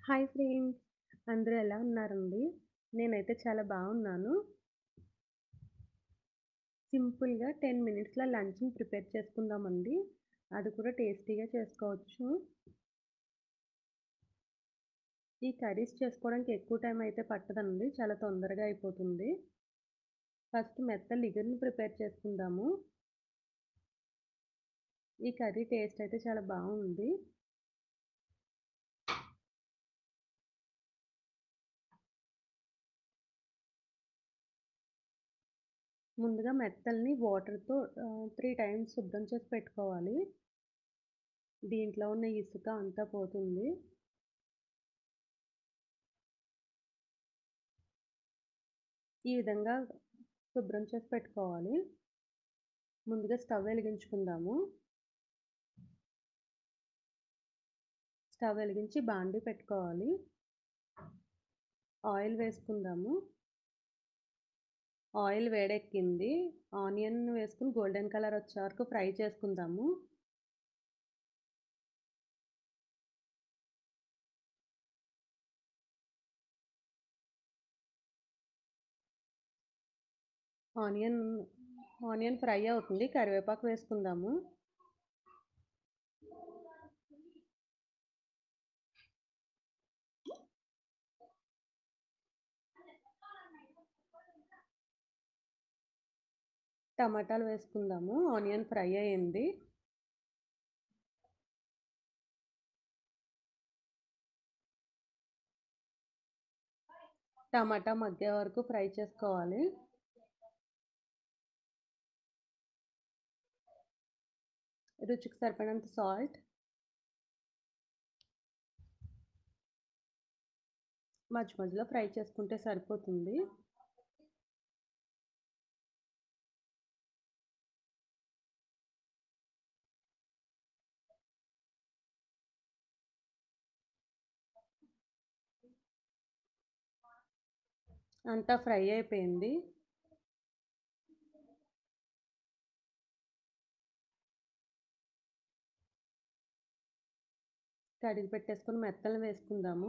Hi friends! అందరూ ఎలా ఉన్నారండి? నేనైతే చాలా బాగున్నాను. సింపుల్‌గా 10 మినిట్స్‌లో లంచ్‌ని ప్రిపేర్ చేసుకుందామండి. అది కూడా టేస్టీగా చేసుకోవచ్చు. ఈ కర్రీస్ చేసుకోవడానికి ఎక్కువ టైం అయితే పట్టదండి. చాలా తొందరగా అయిపోతుంది. ఫస్ట్ మెత్తలు ఇగురుని ప్రిపేర్ చేసుకుందాము. ఈ కర్రీ టేస్ట్ అయితే చాలా బాగుంది. ముందుగా మెత్తల్ని వాటర్‌తో ఆహ్, 3 టైమ్స్ శుభ్రం చేసి పెట్టుకోవాలి. దీంట్లో ఉన్న ఇసుక అంతా పోతుంది. ఈ విధంగా శుభ్రం చేసి పెట్టుకోవాలి. ముందుగా స్టవ్ వెలిగించుకుందాము. స్టవ్ వెలిగించి బాండీ పెట్టుకోవాలి. ఆయిల్ వేసుకుందాము. ఆయిల్ వేడెక్కింది. ఆనియన్ వేసుకొని గోల్డెన్ కలర్ వచ్చే వరకు ఫ్రై చేసుకుందాము. ఆనియన్ ఆనియన్ ఫ్రై అవుతుంది. కరివేపాకు వేసుకుందాము. టమాటాలు వేసుకుందాము. ఆనియన్ ఫ్రై అయింది. టమాటా మగ్గే వరకు ఫ్రై చేసుకోవాలి. రుచికి సరిపడినంత సాల్ట్. మధ్య మధ్యలో ఫ్రై చేసుకుంటే సరిపోతుంది. అంతా ఫ్రై అయిపోయింది. కడిగి పెట్టేసుకొని మెత్తలు వేసుకుందాము.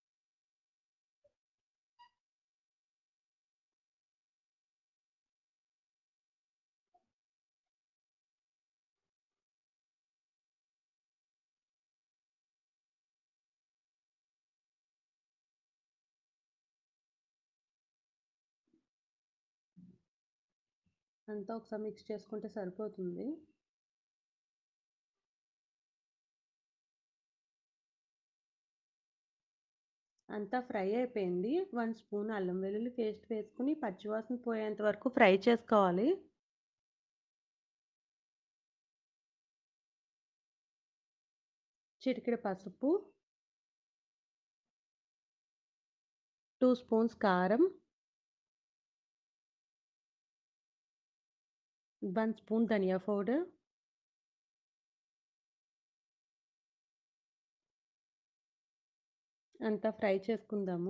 అంతా ఒకసారి మిక్స్ చేసుకుంటే సరిపోతుంది. అంతా ఫ్రై అయిపోయింది. 1 స్పూన్ అల్లం వెల్లుల్లి పేస్ట్ వేసుకొని పచ్చివాసన పోయేంత వరకు ఫ్రై చేసుకోవాలి. చిటికెడు పసుపు. 2 స్పూన్స్ కారం. 1 స్పూన్ ధనియా పౌడర్. అంతా ఫ్రై చేసుకుందాము.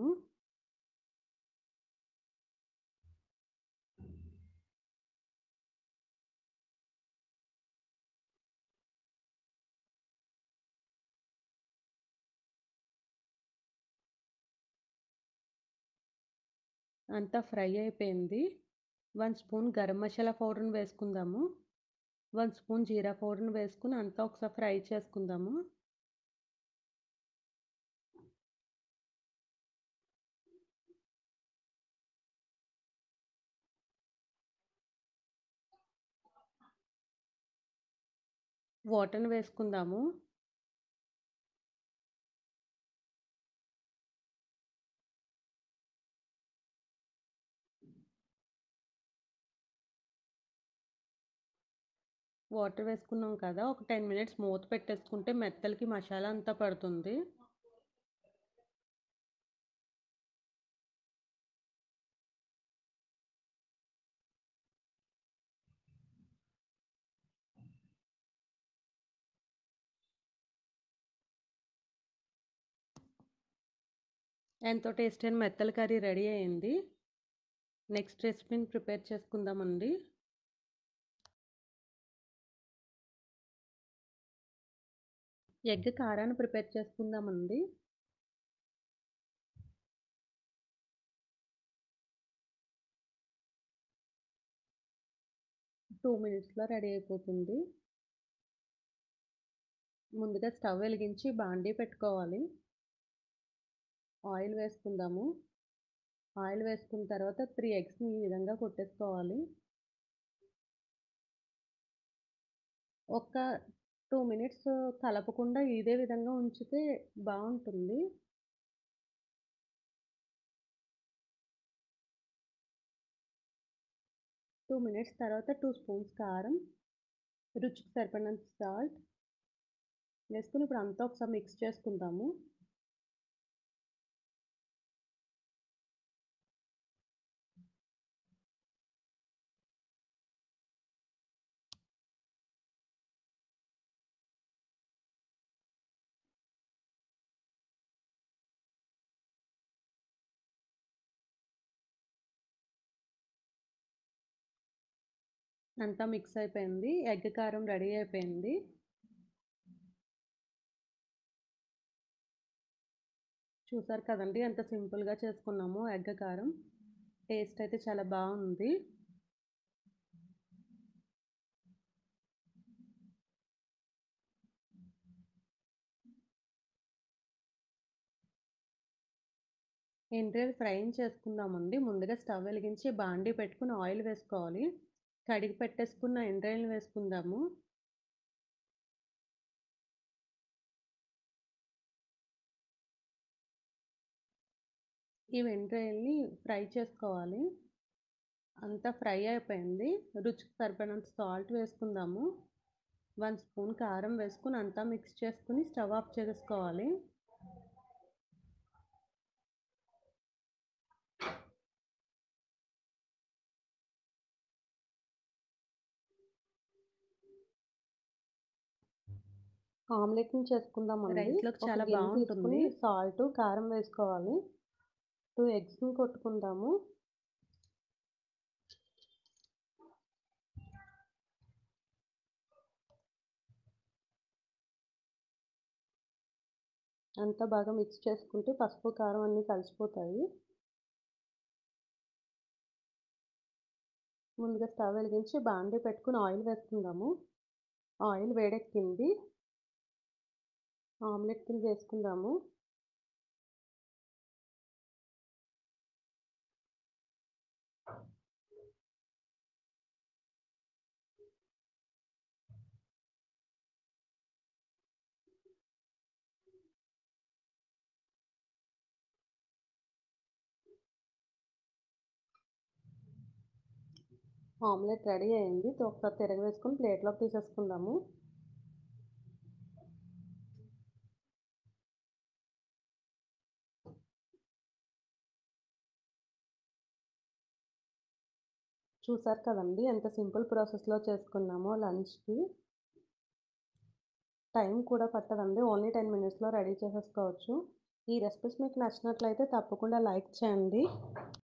అంతా ఫ్రై అయిపోయింది. 1 స్పూన్ గరం మసాలా పౌడర్‌ని వేసుకుందాము. 1 స్పూన్ జీరా పౌడర్‌ని వేసుకొని అంతా ఒకసారి ఫ్రై చేసుకుందాము. వాటర్‌ని వేసుకుందాము. వాటర్ వేసుకున్నాం కదా! ఒక 10 మినిట్స్ మూత పెట్టేసుకుంటే మెత్తలకి మసాలా అంతా పడుతుంది. ఎంతో టేస్టీ అయిన మెత్తల కర్రీ రెడీ అయింది. నెక్స్ట్ రెసిపీని ప్రిపేర్ చేసుకుందామండి. ఎగ్ కారాన్ని ప్రిపేర్ చేసుకుందామండి. టూ మినిట్స్‌లో రెడీ అయిపోతుంది. ముందుగా స్టవ్ వెలిగించి బాండీ పెట్టుకోవాలి. ఆయిల్ వేసుకుందాము. ఆయిల్ వేసుకున్న తర్వాత 3 ఎగ్స్‌ని ఈ విధంగా కొట్టేసుకోవాలి. ఒక 2 మినిట్స్ కలపకుండా ఇదే విధంగా ఉంచితే బావుంటుంది. టూ మినిట్స్ తర్వాత 2 స్పూన్స్ కారం, రుచికి సరిపడినంత సాల్ట్ వేసుకొని ఇప్పుడు అంతా ఒకసారి మిక్స్ చేసుకుందాము. అంతా మిక్స్ అయిపోయింది. ఎగ్ కారం రెడీ అయిపోయింది. చూసారు కదండీ! ఎంత సింపుల్‌గా చేసుకున్నామో ఎగ్ కారం. టేస్ట్ అయితే చాలా బావుంది. ఎండ్రాయిల్ ఫ్రైని చేసుకుందామండి. ముందుగా స్టవ్ వెలిగించి బాండీ పెట్టుకొని ఆయిల్ వేసుకోవాలి. కడిగి పెట్టేసుకున్న ఎండ్రాయిల్‌ని వేసుకుందాము. ఈ ఎండ్రాయిల్‌ని ఫ్రై చేసుకోవాలి. అంతా ఫ్రై అయిపోయింది. రుచికి సరిపడినంత సాల్ట్ వేసుకుందాము. 1 స్పూన్ కారం వేసుకొని అంతా మిక్స్ చేసుకొని స్టవ్ ఆఫ్ చేసేసుకోవాలి. ఆమ్లెట్‌ని చేసుకుందామండి. రైస్‌లోకి ఒక చాలా గిన్నె బావుంటుంది. తీసుకొని సాల్ట్, కారం వేసుకోవాలి. 2 ఎగ్స్‌ని కొట్టుకుందాము. అంతా బాగా మిక్స్ చేసుకుంటే పసుపు, కారం అన్నీ కలిసిపోతాయి. ముందుగా స్టవ్ వెలిగించి బాండీ పెట్టుకొని ఆయిల్ వేసుకుందాము. ఆయిల్ వేడెక్కింది. ఆమ్లెట్‌ని వేసుకుందాము. ఆమ్లెట్ రెడీ అయింది. ఒకసారి తిరగవేసుకొని ప్లేట్‌లోకి తీసేసుకుందాము. చూసారు కదండీ! ఎంత సింపుల్ ప్రాసెస్‌లో చేసుకున్నామో లంచ్‌కి. టైం కూడా పట్టదండి. ఓన్లీ 10 మినిట్స్‌లో రెడీ చేసేసుకోవచ్చు. ఈ రెసిపీస్ మీకు నచ్చినట్లయితే తప్పకుండా లైక్ చేయండి.